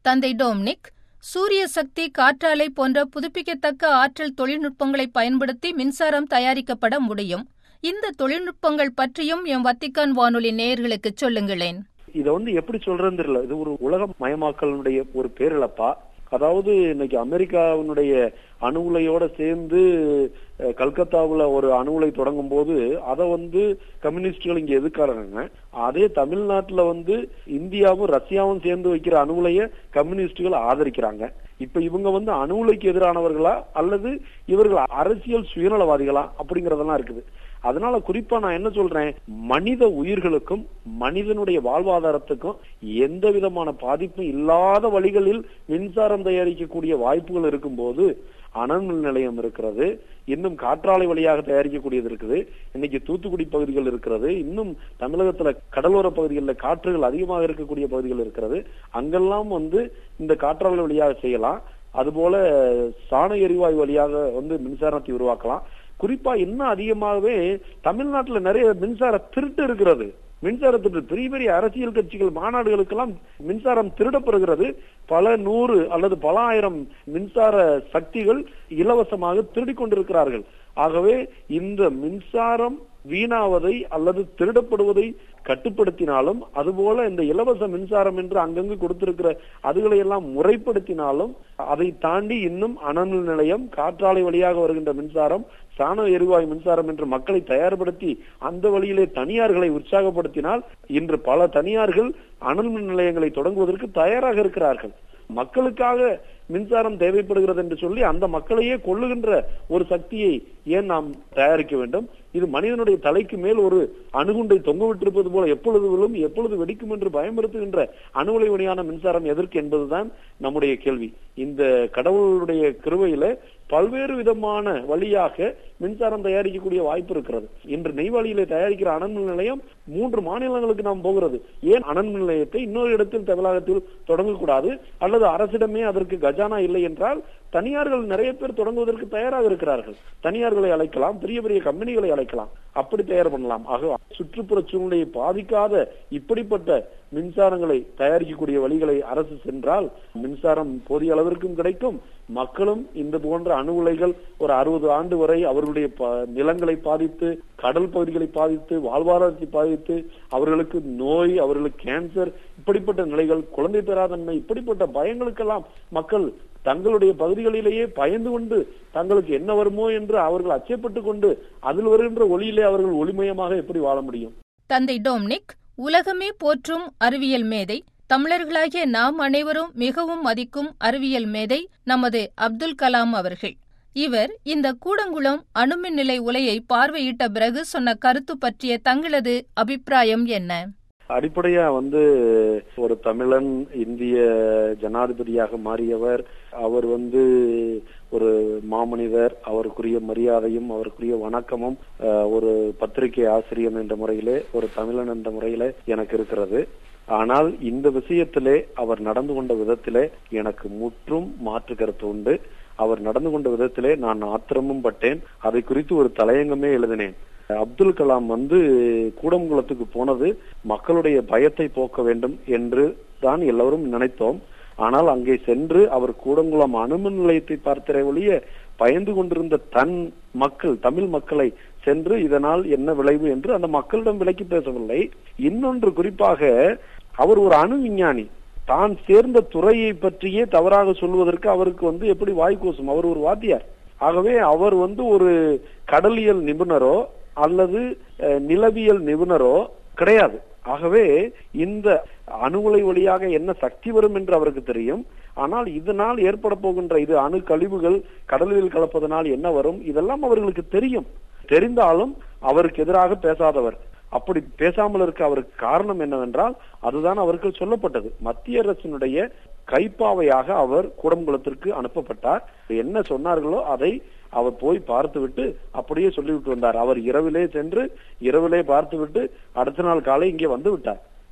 தந்தை டோம்னிக் சூரிய சக்தி காற்றாலை போன்ற புதுப்பிக்கத்தக்க ஆற்றல் தொழில்நுட்பங்களை பயன்படுத்தி மின்சாரம் தயாரிக்கப்பட முடியும் இந்த தொழில்நுட்பங்கள் பற்றியும் எம் வத்திக்கான் வானொலி நேயர்களுக்கு சொல்லுங்களேன் இத வந்து எப்படி சொல்றதுன்னு தெரியல இது ஒரு உலக மயமாக்கலுடைய ஒரு பேரிழப்பா அதாவது இன்னைக்கு அமெரிக்காவினுடைய அணு உலையோட சேர்ந்து அஹ், கல்கத்தாவுல ஒரு அணு உலை தொடங்கும் போது அதை வந்து கம்யூனிஸ்டுகள் இங்க எதிர்க்கிறாங்க அதே தமிழ்நாட்டுல வந்து இந்தியாவும் ரஷ்யாவும் சேர்ந்து வைக்கிற அணு உலைய கம்யூனிஸ்டுகள் ஆதரிக்கிறாங்க இப்ப இவங்க வந்து அணு உலைக்கு எதிரானவர்களா அல்லது இவர்கள் அரசியல் சுயநலவாதிகளா அப்படிங்கறதெல்லாம் இருக்குது அதனால குறிப்பா நான் என்ன சொல்றேன் மனித உயிர்களுக்கும் மனிதனுடைய வாழ்வாதாரத்துக்கும் எந்த விதமான பாதிப்பும் இல்லாத வழிகளில் மின்சாரம் தயாரிக்கக்கூடிய வாய்ப்புகள் இருக்கும்போது அனல் நிலையம் இருக்கிறது இன்னும் காற்றாலை வழியாக தயாரிக்கக்கூடியது இருக்குது இன்னைக்கு தூத்துக்குடி பகுதிகள் இருக்கிறது இன்னும் தமிழகத்துல கடலோர பகுதிகளில் காற்றுகள் அதிகமாக இருக்கக்கூடிய பகுதிகள் இருக்கிறது அங்கெல்லாம் வந்து இந்த காற்றாலை வழியாக செய்யலாம் அதுபோல சாண எரிவாயு வழியாக வந்து மின்சாரத்தை உருவாக்கலாம் குறிப்பா இன்னும் அதிகமாகவே தமிழ்நாட்டுல நிறைய மின்சார திருட்டு இருக்கிறது மின்சார திருட்டு பெரிய பெரிய அரசியல் கட்சிகள் மாநாடுகளுக்கெல்லாம் மின்சாரம் திருடப்படுகிறது பல நூறு அல்லது பல ஆயிரம் மின்சார சக்திகள் இலவசமாக திருடிக் கொண்டிருக்கிறார்கள் ஆகவே இந்த மின்சாரம் வீணாவதை அல்லது திருடப்படுவதை கட்டுப்படுத்தினாலும் அதுபோல இந்த இலவச மின்சாரம் என்று அங்கங்கு கொடுத்திருக்கிற அதுகளை எல்லாம் முறைப்படுத்தினாலும் அதை தாண்டி இன்னும் அனல் நிலையம் காற்றாலை வழியாக வருகின்ற மின்சாரம் சாண எரிவாயு மின்சாரம் என்று மக்களை தயார்படுத்தி அந்த வழியிலே தனியார்களை உற்சாகப்படுத்தினால் இன்று பல தனியார்கள் அனல் மின் நிலையங்களை தொடங்குவதற்கு தயாராக இருக்கிறார்கள் மக்களுக்காக மின்சாரம் தேவைப்படுகிறது என்று சொல்லி அந்த மக்களையே கொள்ளுகின்ற ஒரு சக்தியை ஏன் நாம் தயாரிக்க வேண்டும் இது மனிதனுடைய தலைக்கு மேல் ஒரு அணுகுண்டை தொங்க விட்டிருப்பது போல எப்பொழுது விழும் எப்பொழுது வெடிக்கும் என்று பயமுறுத்துகின்ற அணுவலை வழியான மின்சாரம் எதற்கு என்பதுதான் நம்முடைய கேள்வி இந்த கடவுளுடைய கிருவையில பல்வேறு விதமான வழியாக மின்சாரம் தயாரிக்கக்கூடிய வாய்ப்பு இருக்கிறது இன்று நெய்வாலியிலே தயாரிக்கிற அனல் நிலையம் மூன்று மாநிலங்களுக்கு நாம் போகிறது ஏன் அனல் நிலையத்தை இன்னொரு இடத்தில் தமிழகத்தில் தொடங்கக்கூடாது அல்லது அரசிடமே அதற்கு கஜானா இல்லை என்றால் தனியார்கள் நிறைய பேர் தொடங்குவதற்கு தயாராக இருக்கிறார்கள் தனியார்களை அழைக்கலாம் பெரிய பெரிய கம்பெனிகளை அழைக்கலாம் அப்படி தயார் பண்ணலாம் ஆக சுற்றுப்புற சூழ்நிலையை பாதிக்காத இப்படிப்பட்ட மின்சாரங்களை தயாரிக்கக்கூடிய வழிகளை அரசு சென்றால் மின்சாரம் போதிய அளவிற்கும் கிடைக்கும் மக்களும் இந்த போன்ற அணு உலைகள் ஒரு அறுபது ஆண்டு வரை அவர்களுடைய ப- நிலங்களை பாதித்து கடல் பகுதிகளை பாதித்து வாழ்வாதாரத்தை பாதித்து அவர்களுக்கு நோய் அவர்களுக்கு கேன்சர் இப்படிப்பட்ட நிலைகள் குழந்தை பெறாதன்மை இப்படிப்பட்ட பயங்களுக்கெல்லாம் மக்கள் தங்களுடைய பகுதிகளிலேயே பயந்து கொண்டு தங்களுக்கு என்ன வருமோ என்று அவர்கள் அச்சப்பட்டு கொண்டு அதில் வருகின்ற ஒளியிலே அவர்கள் ஒளிமயமாக எப்படி வாழ முடியும் தந்தை டோம்னிக் உலகமே போற்றும் அறிவியல் மேதை தமிழர்களாகிய நாம் அனைவரும் மிகவும் மதிக்கும் அறிவியல் மேதை நமது அப்துல் கலாம் அவர்கள் இவர் இந்த கூடங்குளம் அணுமின் நிலை உலையை பார்வையிட்ட பிறகு சொன்ன கருத்து பற்றிய தங்களது அபிப்பிராயம் என்ன அடிப்படையா வந்து ஒரு தமிழன் இந்திய ஜனாதிபதியாக மாறியவர் அவர் வந்து ஒரு மாமனிதர் அவருக்குரிய மரியாதையும் அவருக்குரிய வணக்கமும் அஹ், ஒரு பத்திரிகை ஆசிரியர் என்ற முறையிலே ஒரு தமிழன் என்ற முறையிலே எனக்கு இருக்கிறது ஆனால் இந்த விஷயத்திலே அவர் நடந்து கொண்ட விதத்திலே எனக்கு முற்றும் மாற்று கருத்து உண்டு அவர் நடந்து கொண்ட விதத்திலே நான் ஆத்திரமும் பட்டேன் அதை குறித்து ஒரு தலையங்கமே எழுதினேன் அப்துல் கலாம் வந்து கூடங்குளத்துக்கு போனது மக்களுடைய பயத்தை போக்க வேண்டும் என்று தான் எல்லோரும் நினைத்தோம் ஆனால் அங்கே சென்று அவர் கூடங்குளம் அணுமின் நிலையத்தை பார்த்தரை ஒழிய பயந்து கொண்டிருந்த தன் மக்கள் தமிழ் மக்களை சென்று இதனால் என்ன விளைவு என்று அந்த மக்களிடம் விலக்கி பேசவில்லை இன்னொன்று குறிப்பாக அவர் ஒரு அணு விஞ்ஞானி தான் சேர்ந்த துறையை பற்றியே தவறாக சொல்வதற்கு அவருக்கு வந்து எப்படி வாய்க்கூசும் அவர் ஒரு வாத்தியார் ஆகவே அவர் வந்து ஒரு கடலியல் நிபுணரோ அல்லது அஹ், நிலவியல் நிபுணரோ கிடையாது ஆகவே இந்த அணுகுலை வழியாக என்ன சக்தி வரும் என்று அவருக்கு தெரியும் ஆனால் இதனால் ஏற்பட போகின்ற இது அணு கழிவுகள் கடலில் கலப்பதனால் என்ன வரும் இதெல்லாம் அவர்களுக்கு தெரியும் தெரிந்தாலும் அவருக்கு எதிராக பேசாதவர் அப்படி பேசாமல் இருக்க அவருக்கு காரணம் என்னவென்றால் அதுதான் அவருக்கு சொல்லப்பட்டது மத்திய அரசினுடைய கைப்பாவையாக அவர் கூடங்குளத்திற்கு அனுப்பப்பட்டார் என்ன சொன்னார்களோ அதை அவர் போய் பார்த்துவிட்டு அப்படியே சொல்லிவிட்டு வந்தார் அவர் இரவிலே சென்று இரவிலே பார்த்துவிட்டு அடுத்த நாள் காலை இங்கே வந்து விட்டார்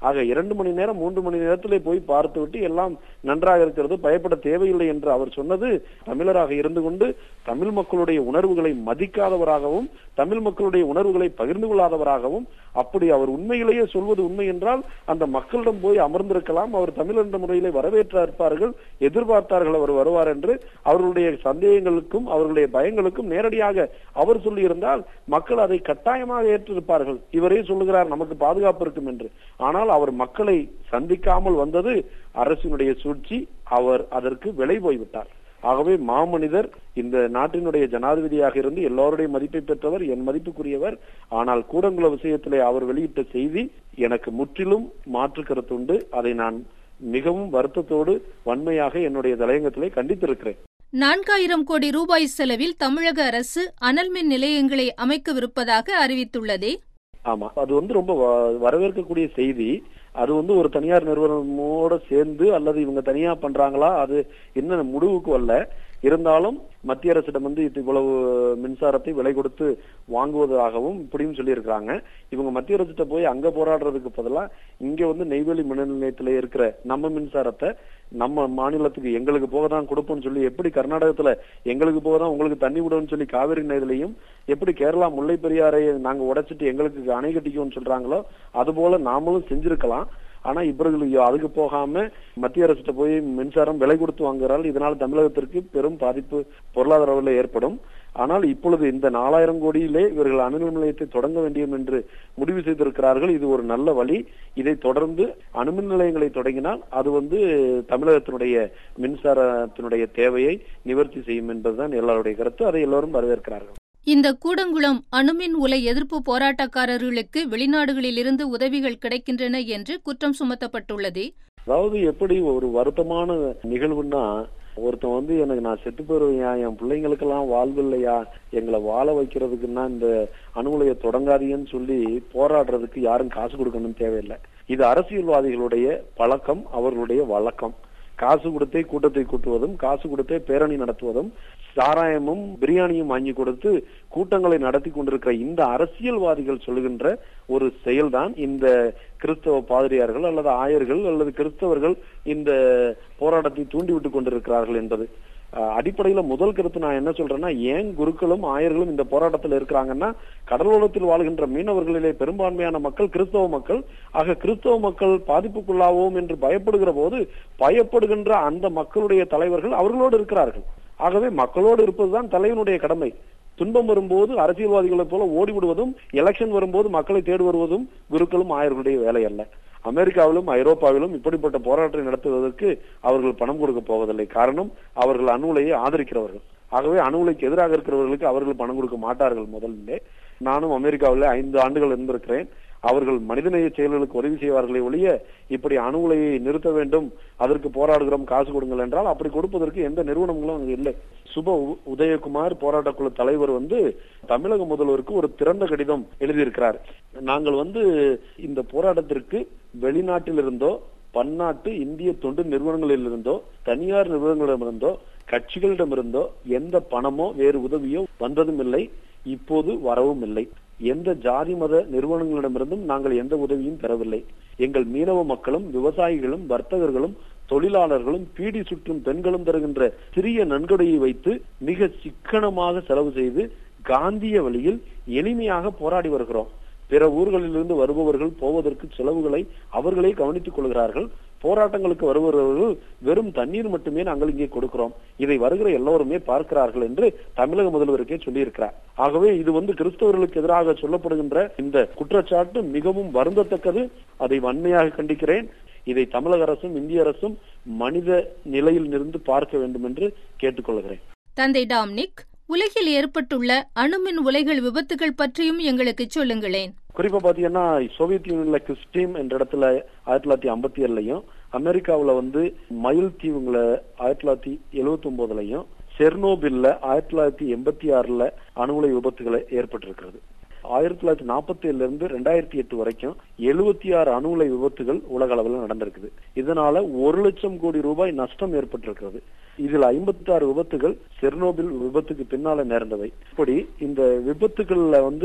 ஆக இரண்டு மணி நேரம் மூன்று மணி நேரத்திலே போய் பார்த்து விட்டு எல்லாம் நன்றாக இருக்கிறது பயப்பட தேவையில்லை என்று அவர் சொன்னது தமிழராக இருந்து கொண்டு தமிழ் மக்களுடைய உணர்வுகளை மதிக்காதவராகவும் தமிழ் மக்களுடைய உணர்வுகளை பகிர்ந்து கொள்ளாதவராகவும் அப்படி அவர் உண்மையிலேயே சொல்வது உண்மை என்றால் அந்த மக்களிடம் போய் அமர்ந்திருக்கலாம் அவர் தமிழ் என்ற முறையிலே வரவேற்ற இருப்பார்கள் எதிர்பார்த்தார்கள் அவர் வருவார் என்று அவர்களுடைய சந்தேகங்களுக்கும் அவர்களுடைய பயங்களுக்கும் நேரடியாக அவர் சொல்லியிருந்தால் மக்கள் அதை கட்டாயமாக ஏற்றிருப்பார்கள் இவரே சொல்லுகிறார் நமக்கு பாதுகாப்பு இருக்கும் என்று ஆனால் அவர் மக்களை சந்திக்காமல் வந்தது அரசினுடைய சூழ்ச்சி அவர் அதற்கு விலை போய்விட்டார் ஆகவே மாமனிதர் இந்த நாட்டினுடைய ஜனாதிபதியாக இருந்து எல்லோருடைய மதிப்பை பெற்றவர் என் மதிப்புக்குரியவர் ஆனால் கூடங்குள விஷயத்திலே அவர் வெளியிட்ட செய்தி எனக்கு முற்றிலும் மாற்று கருத்துண்டு அதை நான் மிகவும் வருத்தத்தோடு வன்மையாக என்னுடைய தலையங்கத்திலே கண்டித்திருக்கிறேன் நான்காயிரம் கோடி ரூபாய் செலவில் தமிழக அரசு அனல் மின் நிலையங்களை அமைக்கவிருப்பதாக அறிவித்துள்ளதே ஆமா அது வந்து ரொம்ப வ- வரவேற்கக்கூடிய செய்தி அது வந்து ஒரு தனியார் நிறுவனமோட சேர்ந்து அல்லது இவங்க தனியா பண்றாங்களா அது என்ன முடிவுக்கு வரல இருந்தாலும் மத்திய அரசிடம் வந்து இது இவ்வளவு மின்சாரத்தை விலை கொடுத்து வாங்குவதாகவும் இப்படியும் சொல்லியிருக்கிறாங்க இவங்க மத்திய அரசிட்ட போய் அங்க போராடுறதுக்கு பதிலா இங்க வந்து நெய்வேலி மின் நிலையத்துல இருக்கிற நம்ம மின்சாரத்தை நம்ம மாநிலத்துக்கு எங்களுக்கு போக தான் கொடுப்போம்னு சொல்லி எப்படி கர்நாடகத்துல எங்களுக்கு போக தான் உங்களுக்கு தண்ணி விடுவோம்னு சொல்லி காவிரி நதிலையும் எப்படி கேரளா முல்லை பெரியாரை நாங்க உடைச்சிட்டு எங்களுக்கு அணை கட்டிக்குவோம்னு சொல்றாங்களோ அது போல நாமளும் செஞ்சிருக்கலாம் ஆனா இவர்கள் அதுக்கு போகாம மத்திய அரசிட்ட போய் மின்சாரம் விலை கொடுத்து வாங்குறால் இதனால் தமிழகத்திற்கு பெரும் பாதிப்பு பொருளாதார அளவில் ஏற்படும் ஆனால் இப்பொழுது இந்த நாலாயிரம் கோடியிலே இவர்கள் அணுமின் நிலையத்தை தொடங்க வேண்டும் என்று முடிவு செய்திருக்கிறார்கள் இது ஒரு நல்ல வழி இதை தொடர்ந்து அணுமின் நிலையங்களை தொடங்கினால் அது வந்து தமிழகத்தினுடைய மின்சாரத்தினுடைய தேவையை நிவர்த்தி செய்யும் என்பதுதான் எல்லாருடைய கருத்து அதை எல்லோரும் வரவேற்கிறார்கள் இந்த கூடங்குளம் அணுமின் உலை எதிர்ப்பு போராட்டக்காரர்களுக்கு வெளிநாடுகளிலிருந்து உதவிகள் கிடைக்கின்றன என்று குற்றம் சுமத்தப்பட்டுள்ளது அதாவது எப்படி ஒரு வருத்தமான நிகழ்வுன்னா ஒருத்தன் வந்து எனக்கு நான் செத்து போயிருவையா என் பிள்ளைங்களுக்கெல்லாம் வாழ்வு இல்லையா எங்களை வாழ வைக்கிறதுக்குன்னா இந்த அணுகுலையை தொடங்காதீங்கன்னு சொல்லி போராடுறதுக்கு யாரும் காசு கொடுக்கணும்னு தேவையில்லை இது அரசியல்வாதிகளுடைய பழக்கம் அவர்களுடைய வழக்கம் காசு கொடுத்தே கூட்டத்தை கூட்டுவதும் காசு கொடுத்தே பேரணி நடத்துவதும் சாராயமும் பிரியாணியும் வாங்கி கொடுத்து கூட்டங்களை நடத்தி கொண்டிருக்கிற இந்த அரசியல்வாதிகள் சொல்லுகின்ற ஒரு செயல்தான் இந்த கிறிஸ்தவ பாதிரியார்கள் அல்லது ஆயர்கள் அல்லது கிறிஸ்தவர்கள் இந்த போராட்டத்தை தூண்டிவிட்டுக் கொண்டிருக்கிறார்கள் என்பது அஹ், அடிப்படையில முதல் கருத்து நான் என்ன சொல்றேன்னா ஏன் குருக்களும் ஆயர்களும் இந்த போராட்டத்தில் இருக்கிறாங்கன்னா கடலோரத்தில் வாழ்கின்ற மீனவர்களிலே பெரும்பான்மையான மக்கள் கிறிஸ்தவ மக்கள் ஆக கிறிஸ்தவ மக்கள் பாதிப்புக்குள்ளாவோம் என்று பயப்படுகிற போது பயப்படுகின்ற அந்த மக்களுடைய தலைவர்கள் அவர்களோடு இருக்கிறார்கள் ஆகவே மக்களோடு இருப்பதுதான் தலைவனுடைய கடமை துன்பம் வரும்போது அரசியல்வாதிகளைப் போல ஓடிவிடுவதும் எலெக்ஷன் வரும்போது மக்களை தேடி வருவதும் குருக்களும் ஆயர்களுடைய வேலை அல்ல அமெரிக்காவிலும் ஐரோப்பாவிலும் இப்படிப்பட்ட போராட்டத்தை நடத்துவதற்கு அவர்கள் பணம் கொடுக்க போவதில்லை காரணம் அவர்கள் அணு உலையை ஆதரிக்கிறவர்கள் ஆகவே அணு உலைக்கு எதிராக இருக்கிறவர்களுக்கு அவர்கள் பணம் கொடுக்க மாட்டார்கள் முதல்ல நானும் அமெரிக்காவில் ஐந்து ஆண்டுகள் இருந்திருக்கிறேன் அவர்கள் மனிதநேய செயல்களுக்கு உதவி செய்வார்களே ஒழிய இப்படி அணு உலையை நிறுத்த வேண்டும் அதற்கு போராடுகிறோம் காசு கொடுங்கள் என்றால் அப்படி கொடுப்பதற்கு எந்த நிறுவனங்களும் அங்கு இல்லை சுப உ- உதயகுமார் போராட்டக்குழு தலைவர் வந்து தமிழக முதல்வருக்கு ஒரு திறந்த கடிதம் எழுதியிருக்கிறார் நாங்கள் வந்து இந்த போராட்டத்திற்கு வெளிநாட்டிலிருந்தோ பன்னாட்டு இந்திய தொண்டு நிறுவனங்களிலிருந்தோ தனியார் நிறுவனங்களிடமிருந்தோ கட்சிகளிடமிருந்தோ எந்த பணமோ வேறு உதவியோ வந்ததும் இல்லை இப்போது வரவும் இல்லை எந்த ஜாதி மத நிறுவனங்களிடமிருந்தும் நாங்கள் எந்த உதவியும் பெறவில்லை எங்கள் மீனவ மக்களும் விவசாயிகளும் வர்த்தகர்களும் தொழிலாளர்களும் பீடி சுற்றும் பெண்களும் தருகின்ற சிறிய நன்கொடையை வைத்து மிக சிக்கனமாக செலவு செய்து காந்திய வழியில் எளிமையாக போராடி வருகிறோம் பிற ஊர்களிலிருந்து வருபவர்கள் போவதற்கு செலவுகளை அவர்களே கவனித்துக் கொள்கிறார்கள் போராட்டங்களுக்கு வருபவர்கள் வெறும் தண்ணீர் மட்டுமே நாங்கள் இங்கே கொடுக்கிறோம் இதை வருகிற எல்லோருமே பார்க்கிறார்கள் என்று தமிழக முதல்வருக்கே சொல்லியிருக்கிறார் ஆகவே இது வந்து கிறிஸ்தவர்களுக்கு எதிராக சொல்லப்படுகின்ற இந்த குற்றச்சாட்டு மிகவும் வருந்தத்தக்கது அதை வன்மையாக கண்டிக்கிறேன் இதை தமிழக அரசும் இந்திய அரசும் மனித நிலையில் இருந்து பார்க்க வேண்டும் என்று கேட்டுக்கொள்கிறேன் தந்தை டாம்னிக் உலகில் ஏற்பட்டுள்ள அணுமின் உலைகள் விபத்துகள் பற்றியும் எங்களுக்கு சொல்லுங்களேன் குறிப்பா பாத்தீங்கன்னா சோவியத் யூனியன்ல கிறிஸ்டீம் என்ற இடத்துல ஆயிரத்தி தொள்ளாயிரத்தி ஐம்பத்தி ஏழுலயும் அமெரிக்காவுல வந்து மயில் தீவுங்கள ஆயிரத்தி தொள்ளாயிரத்தி எழுவத்தி ஒன்பதுலயும் செர்னோபில்ல ஆயிரத்தி தொள்ளாயிரத்தி எண்பத்தி ஆறுல அணுகுலை விபத்துகளை ஏற்பட்டிருக்கிறது ஆயிரத்தி தொள்ளாயிரத்தி நாற்பத்தி ஏழுல இருந்து ரெண்டாயிரத்தி எட்டு வரைக்கும் எழுபத்தி ஆறு அணு உலை விபத்துகள் உலக அளவில் நடந்திருக்குது இதனால ஒரு லட்சம் கோடி ரூபாய் நஷ்டம் ஏற்பட்டிருக்கிறது இதில் ஐம்பத்தி ஆறு விபத்துகள் செர்னோபில் விபத்துக்கு பின்னால நேர்ந்தவை இப்படி இந்த விபத்துகள்ல வந்து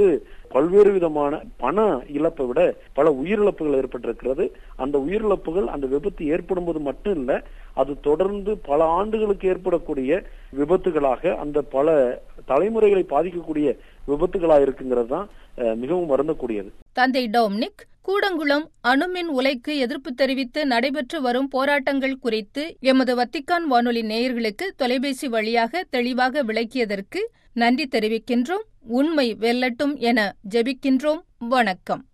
பல்வேறு விதமான பண இழப்பை விட பல உயிரிழப்புகள் ஏற்பட்டிருக்கிறது அந்த உயிரிழப்புகள் அந்த விபத்து ஏற்படும் போது மட்டும் இல்ல அது தொடர்ந்து பல ஆண்டுகளுக்கு ஏற்படக்கூடிய விபத்துகளாக அந்த பல தலைமுறைகளை பாதிக்கக்கூடிய விபத்துகளாக இருக்குங்கிறது தான் அஹ், மிகவும் வருந்தக்கூடியது தந்தை டொம்னிக் கூடங்குளம் அணுமின் உலைக்கு எதிர்ப்பு தெரிவித்து நடைபெற்று வரும் போராட்டங்கள் குறித்து எமது வத்திக்கான் வானொலி நேயர்களுக்கு தொலைபேசி வழியாக தெளிவாக விளக்கியதற்கு நன்றி தெரிவிக்கின்றோம் உண்மை வெல்லட்டும் என ஜெபிக்கின்றோம் வணக்கம்